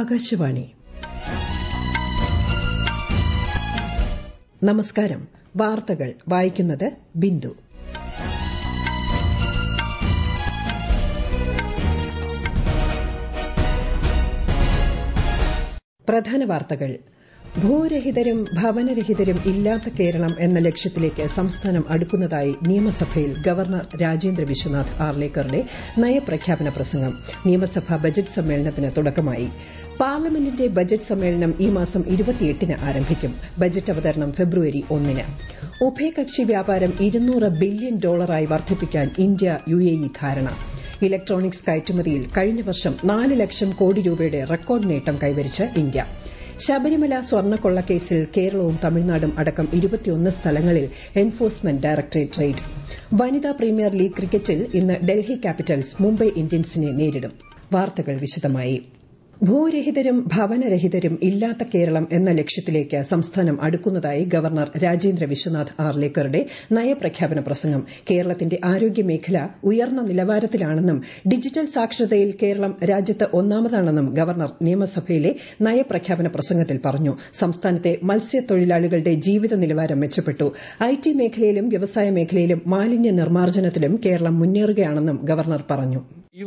ആകാശവാണി നമസ്കാരം വാർത്തകൾ വായിക്കുന്നത് ബിന്ദു പ്രധാന വാർത്തകൾ ഭൂരഹിതരും ഭവനരഹിതരും ഇല്ലാത്ത കേരളം എന്ന ലക്ഷ്യത്തിലേക്ക് സംസ്ഥാനം അടുക്കുന്നതായി നിയമസഭയിൽ ഗവർണർ രാജേന്ദ്ര വിശ്വനാഥ് ആർലേക്കറുടെ നയപ്രഖ്യാപന പ്രസംഗം നിയമസഭാ ബജറ്റ് സമ്മേളനത്തിന് തുടക്കമായി പാർലമെന്റിന്റെ ബജറ്റ് സമ്മേളനം ഈ മാസം ഇരുപത്തിയെട്ടിന് ആരംഭിക്കും ബജറ്റ് അവതരണം ഫെബ്രുവരി ഒന്നിന് ഉഭയകക്ഷി വ്യാപാരം ഇരുന്നൂറ് ബില്യൺ ഡോളറായി വർദ്ധിപ്പിക്കാൻ ഇന്ത്യ യുഎഇ ധാരണ ഇലക്ട്രോണിക്സ് കയറ്റുമതിയിൽ കഴിഞ്ഞ വർഷം നാല് ലക്ഷം കോടി രൂപയുടെ റെക്കോർഡ് നേട്ടം കൈവരിച്ച് ഇന്ത്യ ശബരിമല സ്വർണ്ണക്കൊള്ളക്കേസിൽ കേരളവും തമിഴ്നാടും അടക്കം ഇരുപത്തിയൊന്ന് സ്ഥലങ്ങളിൽ എൻഫോഴ്സ്മെന്റ് ഡയറക്ടറേറ്റ് റെയ്ഡ് വനിതാ പ്രീമിയർ ലീഗ് ക്രിക്കറ്റിൽ ഇന്ന് ഡൽഹി ക്യാപിറ്റൽസ് മുംബൈ ഇന്ത്യൻസിനെ നേരിടും വാർത്തകൾ വിശദമായി ഭൂരഹിതരും ഭവനരഹിതരും ഇല്ലാത്ത കേരളം എന്ന ലക്ഷ്യത്തിലേക്ക് സംസ്ഥാനം അടുക്കുന്നതായി ഗവർണർ രാജേന്ദ്ര വിശ്വനാഥ് ആർലേക്കറുടെ നയപ്രഖ്യാപന പ്രസംഗം കേരളത്തിന്റെ ആരോഗ്യമേഖല ഉയർന്ന നിലവാരത്തിലാണെന്നും ഡിജിറ്റൽ സാക്ഷരതയിൽ കേരളം രാജ്യത്ത് ഒന്നാമതാണെന്നും ഗവർണർ നിയമസഭയിലെ നയപ്രഖ്യാപന പ്രസംഗത്തിൽ പറഞ്ഞു സംസ്ഥാനത്തെ മത്സ്യത്തൊഴിലാളികളുടെ ജീവിത നിലവാരം മെച്ചപ്പെട്ടു ഐടി മേഖലയിലും വ്യവസായ മേഖലയിലും മാലിന്യ നിർമ്മാർജ്ജനത്തിലും കേരളം മുന്നേറുകയാണെന്നും ഗവർണർ പറഞ്ഞു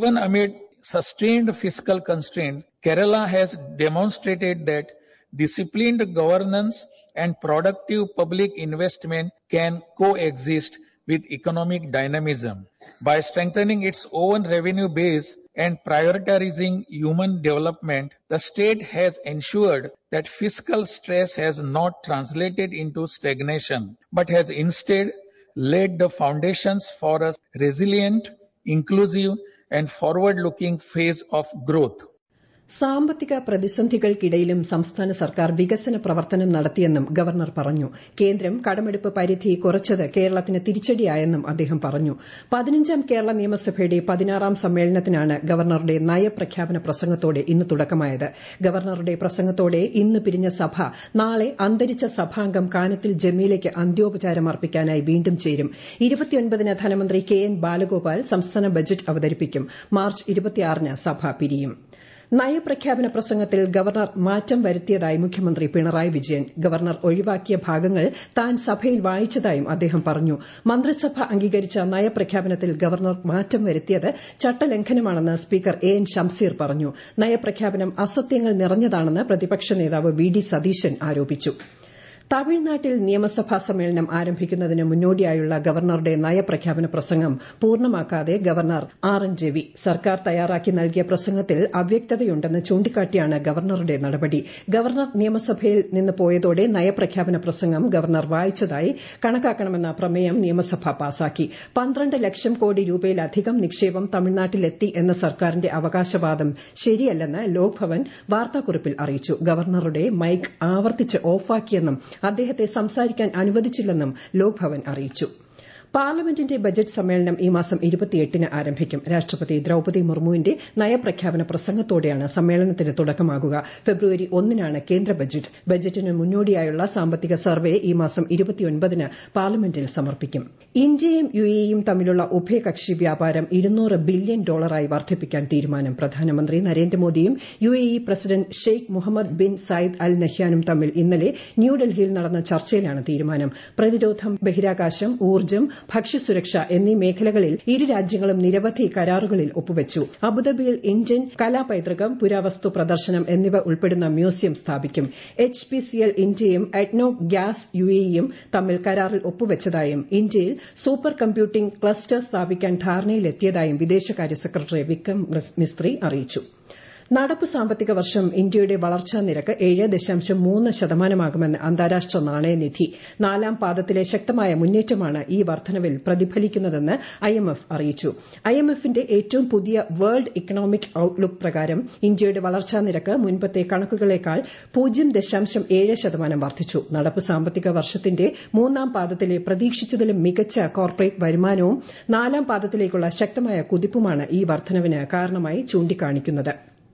sustained fiscal constraint, Kerala has demonstrated that disciplined governance and productive public investment can coexist with economic dynamism. By strengthening its own revenue base and prioritizing human development, the state has ensured that fiscal stress has not translated into stagnation, but has instead laid the foundations for a resilient, inclusive, and forward-looking phase of growth. സാമ്പത്തിക പ്രതിസന്ധികൾക്കിടയിലും സംസ്ഥാന സർക്കാർ വികസന പ്രവർത്തനം നടത്തിയെന്നും governor പറഞ്ഞു കേന്ദ്രം കടമെടുപ്പ് പരിധി കുറച്ചത് കേരളത്തിന് തിരിച്ചടിയായെന്നും അദ്ദേഹം പറഞ്ഞു പതിനഞ്ചാം കേരള നിയമസഭയുടെ പതിനാറാം സമ്മേളനത്തിനാണ് ഗവർണറുടെ നയപ്രഖ്യാപന പ്രസംഗത്തോടെ ഇന്ന് തുടക്കമായത് ഗവർണറുടെ പ്രസംഗത്തോടെ ഇന്ന് പിരിഞ്ഞ സഭ നാളെ അന്തരിച്ച സഭാംഗം കാനത്തിൽ ജമീലയ്ക്ക് അന്ത്യോപചാരം അർപ്പിക്കാനായി വീണ്ടും ചേരും ഇരുപത്തിയൊൻപതിന് ധനമന്ത്രി കെ എൻ ബാലഗോപാൽ സംസ്ഥാന ബജറ്റ് അവതരിപ്പിക്കും മാർച്ച് ഇരുപത്തിയാറിന് സഭ പിരിയും നയപ്രഖ്യാപന പ്രസംഗത്തിൽ ഗവർണർ മാറ്റം വരുത്തിയതായി മുഖ്യമന്ത്രി പിണറായി വിജയൻ ഗവർണർ ഒഴിവാക്കിയ ഭാഗങ്ങൾ താൻ സഭയിൽ വായിച്ചതായും അദ്ദേഹം പറഞ്ഞു മന്ത്രിസഭ അംഗീകരിച്ച നയപ്രഖ്യാപനത്തിൽ ഗവർണർ മാറ്റം വരുത്തിയത് ചട്ടലംഘനമാണെന്ന് സ്പീക്കർ എ എൻ ഷംസീർ പറഞ്ഞു നയപ്രഖ്യാപനം അസത്യങ്ങൾ നിറഞ്ഞതാണെന്ന് പ്രതിപക്ഷ നേതാവ് വി ഡി സതീശൻ ആരോപിച്ചു തമിഴ്നാട്ടിൽ നിയമസഭാ സമ്മേളനം ആരംഭിക്കുന്നതിന് മുന്നോടിയായുള്ള ഗവർണറുടെ നയപ്രഖ്യാപന പ്രസംഗം പൂർണ്ണമാക്കാതെ ഗവർണർ ആർ എൻ രവി സർക്കാർ തയ്യാറാക്കി നൽകിയ പ്രസംഗത്തിൽ അവ്യക്തതയുണ്ടെന്ന് ചൂണ്ടിക്കാട്ടിയാണ് ഗവർണറുടെ നടപടി ഗവർണർ നിയമസഭയിൽ നിന്ന് പോയതോടെ നയപ്രഖ്യാപന പ്രസംഗം ഗവർണർ വായിച്ചതായി കണക്കാക്കണമെന്ന പ്രമേയം നിയമസഭ പാസാക്കി പന്ത്രണ്ട് ലക്ഷം കോടി രൂപയിലധികം നിക്ഷേപം തമിഴ്നാട്ടിലെത്തി എന്ന സർക്കാരിന്റെ അവകാശവാദം ശരിയല്ലെന്ന് ലോക്ഭവൻ വാർത്താക്കുറിപ്പിൽ അറിയിച്ചു ഗവർണറുടെ മൈക്ക് ആവർത്തിച്ച് ഓഫാക്കിയെന്നും അദ്ദേഹത്തെ സംസാരിക്കാൻ അനുവദിച്ചില്ലെന്നും ലോക്ഭവൻ അറിയിച്ചു പാർലമെന്റിന്റെ ബജറ്റ് സമ്മേളനം ഈ മാസം ഇരുപത്തിയെട്ടിന് ആരംഭിക്കും രാഷ്ട്രപതി ദ്രൌപതി മുർമുവിന്റെ നയപ്രഖ്യാപന പ്രസംഗത്തോടെയാണ് സമ്മേളനത്തിന് തുടക്കമാകുക ഫെബ്രുവരി ഒന്നിനാണ് കേന്ദ്ര ബജറ്റ് ബജറ്റിന് മുന്നോടിയായുള്ള സാമ്പത്തിക സർവേ ഈ മാസം ഇരുപത്തിയൊൻപതിന് പാർലമെന്റിൽ സമർപ്പിക്കും ഇന്ത്യയും യുഎഇയും തമ്മിലുള്ള ഉഭയകക്ഷി വ്യാപാരം ഇരുന്നൂറ് ബില്യൺ ഡോളറായി വർദ്ധിപ്പിക്കാൻ തീരുമാനം പ്രധാനമന്ത്രി നരേന്ദ്രമോദിയും UAE president Sheikh Mohammed bin Zayed Al നഹ്യാനും തമ്മിൽ ഇന്നലെ ന്യൂഡൽഹിയിൽ നടന്ന ചർച്ചയിലാണ് തീരുമാനം പ്രതിരോധം ബഹിരാകാശം ഊർജ്ജം ഭക്ഷ്യസുരക്ഷ എന്നീ മേഖലകളിൽ ഇരു രാജ്യങ്ങളും നിരവധി കരാറുകളിൽ ഒപ്പുവച്ചു അബുദാബിയിൽ ഇന്ത്യൻ കലാപൈതൃകം പുരാവസ്തു പ്രദർശനം എന്നിവ ഉൾപ്പെടുന്ന മ്യൂസിയം സ്ഥാപിക്കും എച്ച് പി സി എൽ ഇന്ത്യയും അഡ്നോ ഗ്യാസ് യുഎഇയും തമ്മിൽ കരാറിൽ ഒപ്പുവച്ചതായും ഇന്ത്യയിൽ സൂപ്പർ കമ്പ്യൂട്ടിംഗ് ക്ലസ്റ്റർ സ്ഥാപിക്കാൻ ധാരണയിലെത്തിയതായും വിദേശകാര്യ സെക്രട്ടറി വിക്രം മിസ്ത്രി അറിയിച്ചു നടപ്പ് സാമ്പത്തിക വർഷം ഇന്ത്യയുടെ വളർച്ചാ നിരക്ക് ഏഴ് ദശാംശം മൂന്ന് ശതമാനമാകുമെന്ന് അന്താരാഷ്ട്ര നാണയനിധി നാലാം പാദത്തിലെ ശക്തമായ മുന്നേറ്റമാണ് ഈ വർധനവിൽ പ്രതിഫലിക്കുന്നതെന്ന് ഐഎംഎഫ് അറിയിച്ചു ഐഎംഎഫിന്റെ ഏറ്റവും പുതിയ വേൾഡ് ഇക്കണോമിക് ഔട്ട്ലുക്ക് പ്രകാരം ഇന്ത്യയുടെ വളർച്ചാ നിരക്ക് മുൻപത്തെ കണക്കുകളേക്കാൾ പൂജ്യം ദശാംശം ഏഴ് ശതമാനം വർദ്ധിച്ചു നടപ്പ് സാമ്പത്തിക വർഷത്തിന്റെ മൂന്നാം പാദത്തിലെ പ്രതീക്ഷിച്ചതിലും മികച്ച കോർപ്പറേറ്റ് വരുമാനവും നാലാം പാദത്തിലേക്കുള്ള ശക്തമായ കുതിപ്പുമാണ് ഈ വർധനവിന് കാരണമായി ചൂണ്ടിക്കാണിക്കുന്നത്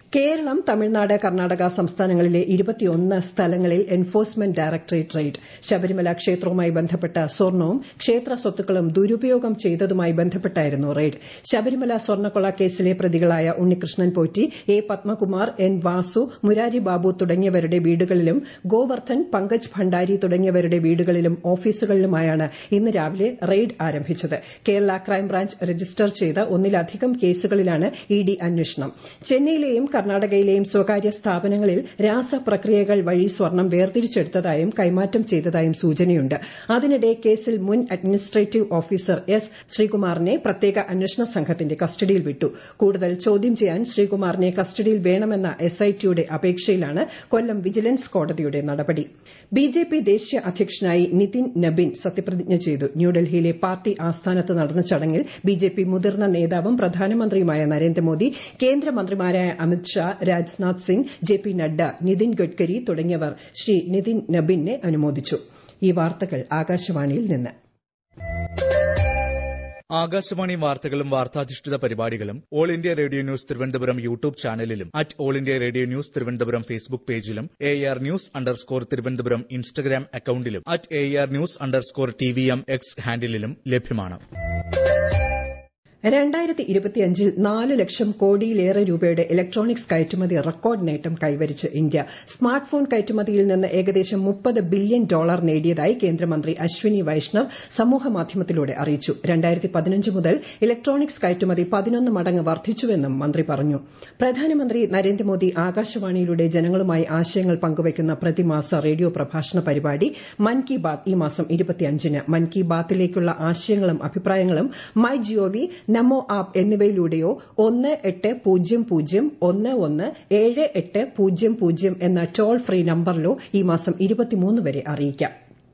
കേരളം തമിഴ്നാട് കർണാടക സംസ്ഥാനങ്ങളിലെ ഇരുപത്തിയൊന്ന് സ്ഥലങ്ങളിൽ എൻഫോഴ്സ്മെന്റ് ഡയറക്ടറേറ്റ് റെയ്ഡ് ശബരിമല ക്ഷേത്രവുമായി ബന്ധപ്പെട്ട സ്വർണവും ക്ഷേത്ര സ്വത്തുക്കളും ദുരുപയോഗം ചെയ്തതുമായി ബന്ധപ്പെട്ടായിരുന്നു റെയ്ഡ് ശബരിമല സ്വർണ്ണക്കൊള്ള കേസിലെ പ്രതികളായ ഉണ്ണികൃഷ്ണൻ പോറ്റി എ പത്മകുമാർ എൻ വാസു മുരാരി ബാബു തുടങ്ങിയവരുടെ വീടുകളിലും ഗോവർദ്ധൻ പങ്കജ് ഭണ്ഡാരി തുടങ്ങിയവരുടെ വീടുകളിലും ഓഫീസുകളിലുമായാണ് ഇന്ന് രാവിലെ റെയ്ഡ് ആരംഭിച്ചത് കേരള ക്രൈംബ്രാഞ്ച് രജിസ്റ്റർ ചെയ്ത ഒന്നിലധികം കേസുകളിലാണ് ഇ ഡി അന്വേഷണം ചെന്നൈയിലെയും കർണാടകയിലെയും സ്വകാര്യ സ്ഥാപനങ്ങളിൽ രാസപ്രക്രിയകൾ വഴി സ്വർണം വേർതിരിച്ചെടുത്തതായും കൈമാറ്റം ചെയ്തതായും സൂചനയുണ്ട് അതിനിടെ കേസിൽ മുൻ അഡ്മിനിസ്ട്രേറ്റീവ് ഓഫീസർ എസ് ശ്രീകുമാറിനെ പ്രത്യേക അന്വേഷണ സംഘത്തിന്റെ കസ്റ്റഡിയിൽ വിട്ടു കൂടുതൽ ചോദ്യം ചെയ്യാൻ ശ്രീകുമാറിനെ കസ്റ്റഡിയിൽ വേണമെന്ന എസ്ഐടിയുടെ അപേക്ഷയിലാണ് കൊല്ലം വിജിലൻസ് കോടതിയുടെ നടപടി ബിജെപി ദേശീയ അധ്യക്ഷനായി നിതിൻ നബിൻ സത്യപ്രതിജ്ഞ ചെയ്തു ന്യൂഡൽഹിയിലെ പാർട്ടി ആസ്ഥാനത്ത് നടന്ന ചടങ്ങിൽ ബിജെപി മുതിർന്ന നേതാവും പ്രധാനമന്ത്രിയുമായ നരേന്ദ്രമോദി കേന്ദ്രമന്ത്രിമാരായ അമിത്ഷാ രാജ്നാഥ് സിംഗ് ജെ പി നഡ്ഡ നിതിൻ ഗഡ്കരി തുടങ്ങിയവർ ശ്രീ നിതിൻ നബിനെ അനുമോദിച്ചു ഈ വാർത്തകൾ ആകാശവാണിയിൽ നിന്ന് ആകാശവാണി വാർത്തകളും വാർത്താധിഷ്ഠിത പരിപാടികളും All India Radio news Thiruvananthapuram YouTube ചാനലിലും at All India Radio news Thiruvananthapuram Facebook പേജിലും A R news underscore Thiruvananthapuram Instagram അക്കൌണ്ടിലും at A R news underscore T V M X ഹാൻഡിലും ലഭ്യമാണ് രണ്ടായിരത്തി ഇരുപത്തിയഞ്ചിൽ നാല് ലക്ഷം കോടിയിലേറെ രൂപയുടെ ഇലക്ട്രോണിക്സ് കയറ്റുമതി റെക്കോർഡ് നേട്ടം കൈവരിച്ച് ഇന്ത്യ സ്മാർട്ട് ഫോൺ കയറ്റുമതിയിൽ നിന്ന് ഏകദേശം മുപ്പത് ബില്യൺ ഡോളർ നേടിയതായി കേന്ദ്രമന്ത്രി അശ്വിനി വൈഷ്ണവ് സമൂഹമാധ്യമത്തിലൂടെ അറിയിച്ചു രണ്ടായിരത്തി പതിനഞ്ച് മുതൽ ഇലക്ട്രോണിക്സ് കയറ്റുമതി പതിനൊന്ന് മടങ്ങ് വർദ്ധിച്ചുവെന്നും മന്ത്രി പറഞ്ഞു പ്രധാനമന്ത്രി നരേന്ദ്രമോദി ആകാശവാണിയിലൂടെ ജനങ്ങളുമായി ആശയങ്ങൾ പങ്കുവയ്ക്കുന്ന പ്രതിമാസ റേഡിയോ പ്രഭാഷണ പരിപാടി മൻ കി ബാത് ഈ മാസം ഇരുപത്തിയഞ്ചിന് മൻ കി ബാത്തിലേക്കുള്ള ആശയങ്ങളും അഭിപ്രായങ്ങളും മൈ ജിഒവി നമോ ആപ്പ് എന്നിവയിലൂടെയോ ഒന്ന് എട്ട് പൂജ്യം പൂജ്യം ഒന്ന് ഒന്ന് ഏഴ് എട്ട് പൂജ്യം പൂജ്യം എന്ന ടോൾ ഫ്രീ നമ്പറിലോ ഈ മാസം ഇരുപത്തിമൂന്ന് വരെ അറിയിക്കാം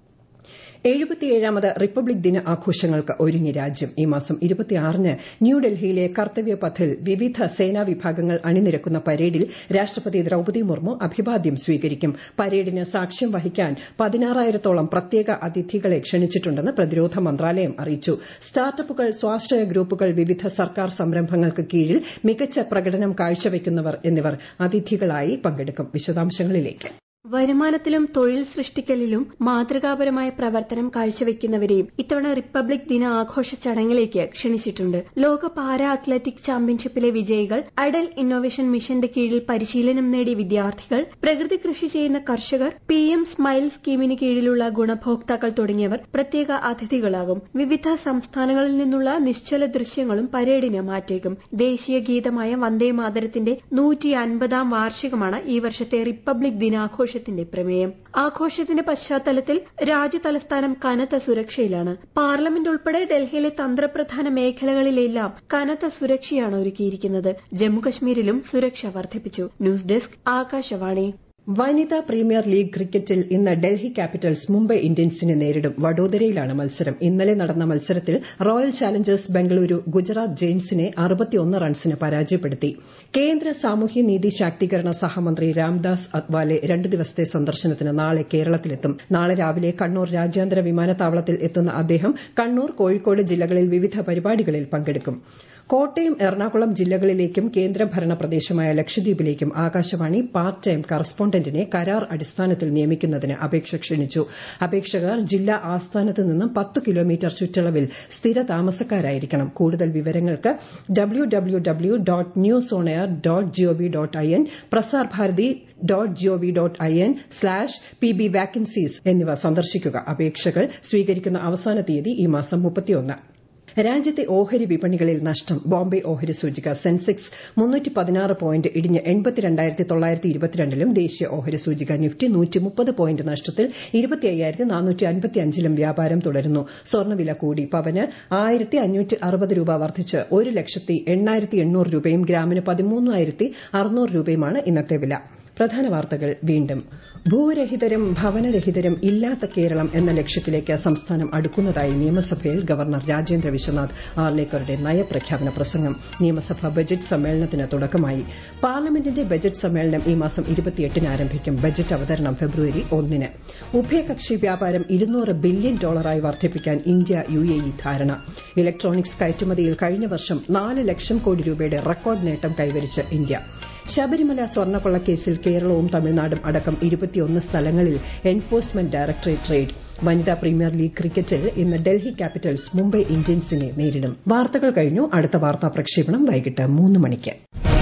എഴുപത്തിയേഴാമത് റിപ്പബ്ലിക് ദിന ആഘോഷങ്ങൾക്ക് ഒരുങ്ങി രാജ്യം ഈ മാസം ഇരുപത്തിയാറിന് ന്യൂഡൽഹിയിലെ കർത്തവ്യ പഥിൽ വിവിധ സേനാ വിഭാഗങ്ങൾ അണിനിരക്കുന്ന പരേഡിൽ രാഷ്ട്രപതി ദ്രൌപതി മുർമു അഭിവാദ്യം സ്വീകരിക്കും പരേഡിന് സാക്ഷ്യം വഹിക്കാൻ പതിനാറായിരത്തോളം പ്രത്യേക അതിഥികളെ ക്ഷണിച്ചിട്ടുണ്ടെന്ന് പ്രതിരോധ മന്ത്രാലയം അറിയിച്ചു സ്റ്റാർട്ടപ്പുകൾ സ്വാശ്രയ ഗ്രൂപ്പുകൾ വിവിധ സർക്കാർ സംരംഭങ്ങൾക്ക് കീഴിൽ മികച്ച പ്രകടനം കാഴ്ചവെക്കുന്നവർ എന്നിവർ അതിഥികളായി പങ്കെടുക്കും വിശദാംശങ്ങളിലേക്ക് വരുമാനത്തിലും തൊഴിൽ സൃഷ്ടിക്കലിലും മാതൃകാപരമായ പ്രവർത്തനം കാഴ്ചവെക്കുന്നവരെയും ഇത്തവണ റിപ്പബ്ലിക് ദിന ആഘോഷ ചടങ്ങിലേക്ക് ക്ഷണിച്ചിട്ടുണ്ട് ലോക പാരാ അത്ലറ്റിക് ചാമ്പ്യൻഷിപ്പിലെ വിജയികൾ അഡൽ ഇന്നോവേഷൻ മിഷന്റെ കീഴിൽ പരിശീലനം നേടിയ വിദ്യാർത്ഥികൾ പ്രകൃതി കൃഷി ചെയ്യുന്ന കർഷകർ പി എം സ്മൈൽ സ്കീമിന് കീഴിലുള്ള ഗുണഭോക്താക്കൾ തുടങ്ങിയവർ പ്രത്യേക അതിഥികളാകും വിവിധ സംസ്ഥാനങ്ങളിൽ നിന്നുള്ള നിശ്ചല ദൃശ്യങ്ങളും പരേഡിന് മാറ്റേക്കും ദേശീയ ഗീതമായ വന്ദേ മാതരത്തിന്റെ നൂറ്റി അൻപതാം വാർഷികമാണ് ഈ വർഷത്തെ റിപ്പബ്ലിക് ദിനാഘോഷം ആഘോഷത്തിന്റെ പ്രമേയം ആഘോഷത്തിന്റെ പശ്ചാത്തലത്തിൽ രാജ്യതലസ്ഥാനം കനത്ത സുരക്ഷയിലാണ് പാർലമെന്റ് ഉൾപ്പെടെ ഡൽഹിയിലെ തന്ത്രപ്രധാന മേഖലകളിലെല്ലാം കനത്ത സുരക്ഷയാണ് ഒരുക്കിയിരിക്കുന്നത് ജമ്മുകശ്മീരിലും സുരക്ഷ വർദ്ധിപ്പിച്ചു ന്യൂസ് ഡെസ്ക് ആകാശവാണി വനിതാ പ്രീമിയർ ലീഗ് ക്രിക്കറ്റിൽ ഇന്ന് ഡൽഹി ക്യാപിറ്റൽസ് മുംബൈ ഇന്ത്യൻസിനെ നേരിടും വഡോദരയിലാണ് മത്സരം ഇന്നലെ നടന്ന മത്സരത്തിൽ റോയൽ ചാലഞ്ചേഴ്സ് ബംഗളൂരു ഗുജറാത്ത് ജെയിൻസിനെ അറുപത്തിയൊന്ന് റൺസിന് പരാജയപ്പെടുത്തി കേന്ദ്ര സാമൂഹ്യനീതി ശാക്തീകരണ സഹമന്ത്രി രാംദാസ് അത്വാലെ രണ്ട് ദിവസത്തെ സന്ദർശനത്തിന് നാളെ കേരളത്തിലെത്തും നാളെ രാവിലെ കണ്ണൂർ രാജ്യാന്തര വിമാനത്താവളത്തിൽ എത്തുന്ന അദ്ദേഹം കണ്ണൂർ കോഴിക്കോട് ജില്ലകളിൽ വിവിധ പരിപാടികളിൽ പങ്കെടുക്കും കോട്ടയം എറണാകുളം ജില്ലകളിലേക്കും കേന്ദ്രഭരണ പ്രദേശമായ ലക്ഷദ്വീപിലേക്കും ആകാശവാണി പാർട്ട് ടൈം കറസ്പോണ്ടന്റിനെ കരാർ അടിസ്ഥാനത്തിൽ നിയമിക്കുന്നതിന് അപേക്ഷ ക്ഷണിച്ചു അപേക്ഷകർ ജില്ലാ ആസ്ഥാനത്ത് നിന്നും പത്ത് കിലോമീറ്റർ ചുറ്റളവിൽ സ്ഥിര താമസക്കാരായിരിക്കണം കൂടുതൽ വിവരങ്ങൾക്ക് W W W dot news on air dot gov dot I N Prasar Bharati dot gov dot I N slash P B vacancies എന്നിവ സന്ദർശിക്കുക അപേക്ഷകൾ സ്വീകരിക്കുന്ന അവസാന തീയതി ഈ മാസം മുപ്പത്തിയൊന്ന് രാജ്യത്തെ ഓഹരി വിപണികളിൽ നഷ്ടം ബോംബെ ഓഹരി സൂചിക സെൻസെക്സ് മുന്നൂറ്റി പതിനാറ് പോയിന്റ് ഇടിഞ്ഞ് എൺപത്തിരണ്ടായിരത്തി തൊള്ളായിരത്തി ഇരുപത്തിരണ്ടിലും ദേശീയ ഓഹരി സൂചിക നിഫ്റ്റി നൂറ്റി മുപ്പത് പോയിന്റ് നഷ്ടത്തിൽ ഇരുപത്തി അയ്യായിരത്തി നാനൂറ്റി അൻപത്തി അഞ്ചിലും വ്യാപാരം തുടരുന്നു സ്വർണ്ണവില കൂടി പവന് ആയിരത്തി അഞ്ഞൂറ്റി അറുപത് രൂപ വർദ്ധിച്ച് ഒരു ലക്ഷത്തി എണ്ണായിരത്തി എണ്ണൂറ് രൂപയും ഗ്രാമിന് പതിമൂന്നായിരത്തി അറുന്നൂറ് രൂപയുമാണ് ഇന്നത്തെ വില പ്രധാന വാർത്തകൾ വീണ്ടും ഭൂരഹിതരും ഭവനരഹിതരും ഇല്ലാത്ത കേരളം എന്ന ലക്ഷ്യത്തിലേക്ക് സംസ്ഥാനം അടുക്കുന്നതായി നിയമസഭയിൽ ഗവർണർ രാജേന്ദ്ര വിശ്വനാഥ് ആർലേക്കറുടെ നയപ്രഖ്യാപന പ്രസംഗം നിയമസഭ ബജറ്റ് സമ്മേളനത്തിന് തുടക്കമായി പാർലമെന്റിന്റെ ബജറ്റ് സമ്മേളനം ഈ മാസം ഇരുപത്തിയെട്ടിന് ആരംഭിക്കും ബജറ്റ് അവതരണം ഫെബ്രുവരി ഒന്നിന് ഉഭയകക്ഷി വ്യാപാരം ഇരുന്നൂറ് ബില്യൺ ഡോളറായി വർദ്ധിപ്പിക്കാൻ ഇന്ത്യ യു എ ഇ ധാരണ ഇലക്ട്രോണിക്സ് കയറ്റുമതിയിൽ കഴിഞ്ഞ വർഷം നാല് ലക്ഷം കോടി രൂപയുടെ റെക്കോർഡ് നേട്ടം കൈവരിച്ച് ഇന്ത്യ ശബരിമല സ്വർണ്ണക്കൊള്ളക്കേസിൽ കേരളവും തമിഴ്നാടും അടക്കം ഇരുപത്തിയൊന്ന് സ്ഥലങ്ങളിൽ എൻഫോഴ്സ്മെന്റ് ഡയറക്ടറേറ്റ് റെയ്ഡ് വനിതാ പ്രീമിയർ ലീഗ് ക്രിക്കറ്റിൽ ഇന്ന് ഡൽഹി ക്യാപിറ്റൽസ് മുംബൈ ഇന്ത്യൻസിനെ നേരിടും വാർത്തകൾ കഴിഞ്ഞു അടുത്ത വാർത്താ പ്രക്ഷേപണം വൈകിട്ട് മൂന്ന് മണിക്ക്